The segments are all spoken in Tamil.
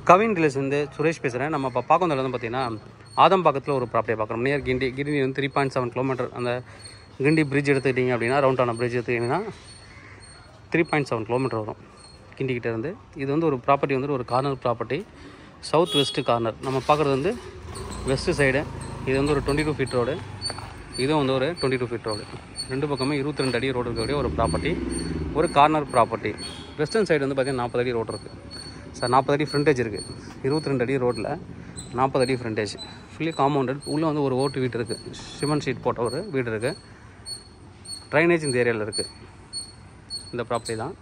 கவின் டீலர்ஸ் வந்து சுரேஷ் பேசுகிறேன் நம்ம இப்போ பார்க்கறதுல வந்து பார்த்தீங்கன்னா ஆதம்பாக்கத்தில் ஒரு ப்ராப்பர்ட்டியை பார்க்குறோம் நியர் கிண்டி கிண்டி வந்து த்ரீ பாயிண்ட் செவன் கிலோமீட்டர் அந்த கிண்டி பிரிட்ஜ் எடுத்துக்கிட்டிங்க அப்படின்னா ரவுண்ட் ஆன பிரிட்ஜ் எடுத்துக்கிட்டிங்கன்னா த்ரீ பாயிண்ட் செவன் கிலோமீட்டர் வரும் கிண்டிக்கிட்ட இருந்து இது வந்து ஒரு ப்ராப்பர்ட்டி வந்து ஒரு corner property south west corner நம்ம பார்க்குறது வந்து வெஸ்ட் சைடு இது வந்து ஒரு டுவெண்ட்டி டூ ஃபீட் ரோடு இதுவும் வந்து ஒரு டுவெண்ட்டி டூ ஃபீட் ரோடு ரெண்டு பக்கமே இருபத்தி ரெண்டு அடி ரோடு இருக்கக்கூடிய ஒரு ப்ராப்பர்ட்டி ஒரு கார்னர் ப்ராப்பர்ட்டி வெஸ்டர்ன் சைடு வந்து பார்த்திங்கன்னா நாற்பது அடி ரோடு இருக்குது சார் நாற்பது அடி ஃப்ரண்டேஜ் இருக்குது இருபத்தி ரெண்டு அடி ரோட்டில் நாற்பது அடி ஃப்ரண்டேஜ் ஃபுல்லி காம்பவுண்டட் உள்ளே வந்து ஒரு ஓட்டு வீடு இருக்குது சிமெண்ட் ஷீட் போட்ட ஒரு வீடு இருக்குது ட்ரைனேஜ் இந்த ஏரியாவில் இருக்குது இந்த ப்ராப்பர்ட்டி தான்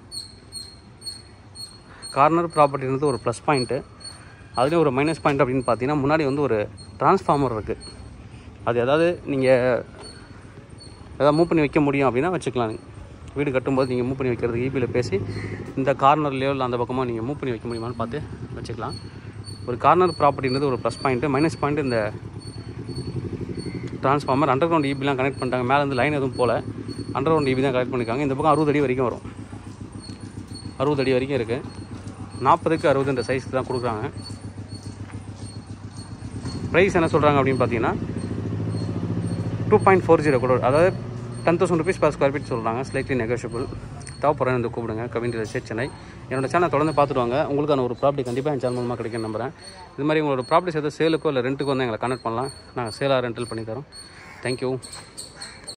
கார்னர் ப்ராப்பர்ட்டின்றது ஒரு ப்ளஸ் பாயிண்ட்டு அதுலேயும் ஒரு மைனஸ் பாயிண்ட் அப்படின்னு பார்த்தீங்கன்னா முன்னாடி வந்து ஒரு டிரான்ஸ்ஃபார்மர் இருக்குது அது ஏதாவது நீங்கள் ஏதாவது மூவ் பண்ணி வைக்க முடியும் அப்படின்னா வச்சுக்கலாம் நீங்க. வீடு கட்டும்போது நீங்கள் மூவ் பண்ணி வைக்கிறது ஈபியில் பேசி இந்த கார்னர்லேயோ இல்லை அந்த பக்கமாக நீங்கள் மூவ் பண்ணி வைக்க முடியுமான்னு பார்த்து வச்சுக்கலாம் ஒரு கார்னர் ப்ராப்பர்ட்டின்றது ஒரு ப்ளஸ் பாயிண்ட்டு மைனஸ் பாயிண்ட் இந்த ட்ரான்ஸ்ஃபார்மர் அண்டர் கிரவுண்ட் ஈபிலாம் கனெக்ட் பண்ணிட்டாங்க மேலே இருந்து லைன் எதுவும் போல அண்டர் கிரவுண்ட் ஈபி தான் கனெக்ட் பண்ணியிருக்காங்க இந்த பக்கம் அறுபது அடி வரைக்கும் வரும் அறுபது அடி வரைக்கும் இருக்குது நாற்பதுக்கு அறுபதுன்ற சைஸ்க்கு தான் கொடுக்குறாங்க ப்ரைஸ் என்ன சொல்கிறாங்க அப்படின்னு பார்த்தீங்கன்னா டூ பாயிண்ட் ஃபோர் ஜீரோ கூட அதாவது ten thousand rupees per square feet சொல்கிறாங்க ஸ்லைட்லி நெகோஷியபிள் தேவைப்படுறேன் வந்து கூப்பிடுங்க கவின் ஸ்டேட் சென்னை என்னோட சேனல் தொடர்ந்து பார்த்துட்டு வாங்க உங்களுக்கான ஒரு ப்ராப்பர்ட்டி கண்டிப்பாக என் சேனல் மூலமாக கிடைக்கும் நம்புறேன் இது மாதிரி உங்களோட ப்ராப்பர்ட்டிஸ் எதாவது சேலுக்கோ இல்லை ரெண்ட்டுக்கோ வந்து எங்களை கனெக்ட் பண்ணலாம் நாங்கள் சேலாக ரெண்டல் பண்ணி தரோம் தேங்க்யூ